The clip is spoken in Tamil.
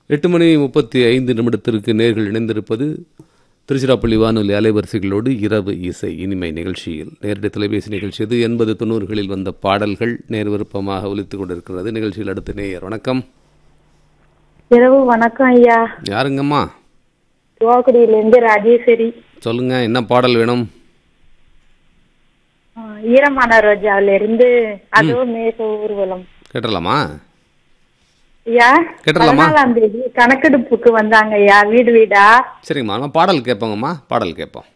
எட்டு மணி முப்பத்தி ஐந்து நிமிடத்திற்கு நேர்கள் இணைந்திருப்பது திருச்சிராப்பள்ளி வானொலி அலைவரிசைகளோடு இரவு இசை இனிமை நிகழ்ச்சியில் நேரடி தொலைபேசி நிகழ்ச்சி இது எண்பது தொண்ணூறுகளில் வந்த பாடல்கள் நேர் விருப்பமாக ஒலித்துக் கொண்டிருக்கிறது நிகழ்ச்சியில் அடுத்த நேயர் வணக்கம் இரவு வணக்கம் ஐயா யாருங்கம்மா துவாக்குடியிலேருந்து ராஜேஸ்வரி சொல்லுங்க என்ன பாடல் வேணும் ஆ, ஈரமான ரோஜாவில இருந்து அதோ மேக ஊர்வலம் கேட்டலாமா ஐயா கேட்டுடலாமா? பதினாலாம் தேதி கணக்கெடுப்புக்கு வந்தாங்க ஐயா வீடு வீடா சரிங்கம்மா நம்ம பாடல் கேட்போங்கம்மா பாடல் கேட்போம்